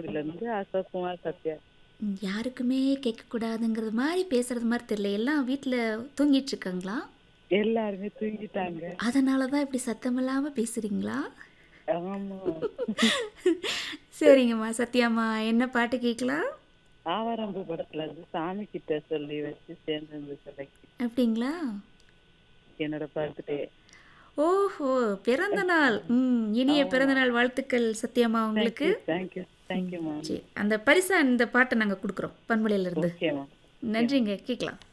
பரமக்குடியில இருந்து அசோக்குமார் சத்யா ம், யாருக்குமே கேட்கக்கூடாதுங்கிறது மாதிரி பேசுறது மாதிரி தெரியல எல்லாம் வீட்டில் தூங்கிட்டு இருக்காங்களா எல்லாருமே தூங்கிட்டாங்க அதனால தான் இப்படி சத்தமில்லாமல் பேசுகிறீங்களா ஆமா சரிங்கம்மா சத்யாம்மா என்ன பாட்டு கேட்கலாம் ஆவாரம்பு படத்துல இருந்து சாமி கிட்ட சொல்லி வச்சு சேர்ந்து இருந்து செலக்ட் அப்படிங்களா என்னோட பர்த்டே ஓஹோ பிறந்த நாள் ம் இனிய பிறந்த நாள் வாழ்த்துக்கள் சத்யாம்மா உங்களுக்கு தேங்க்யூ தேங்க்யூ மேம் சரி அந்த பரிசா இந்த பாட்டை நாங்கள் கொடுக்குறோம் பண்பலையிலேருந்து ஓகே மேம் நன்றிங்க கேட்கலாம்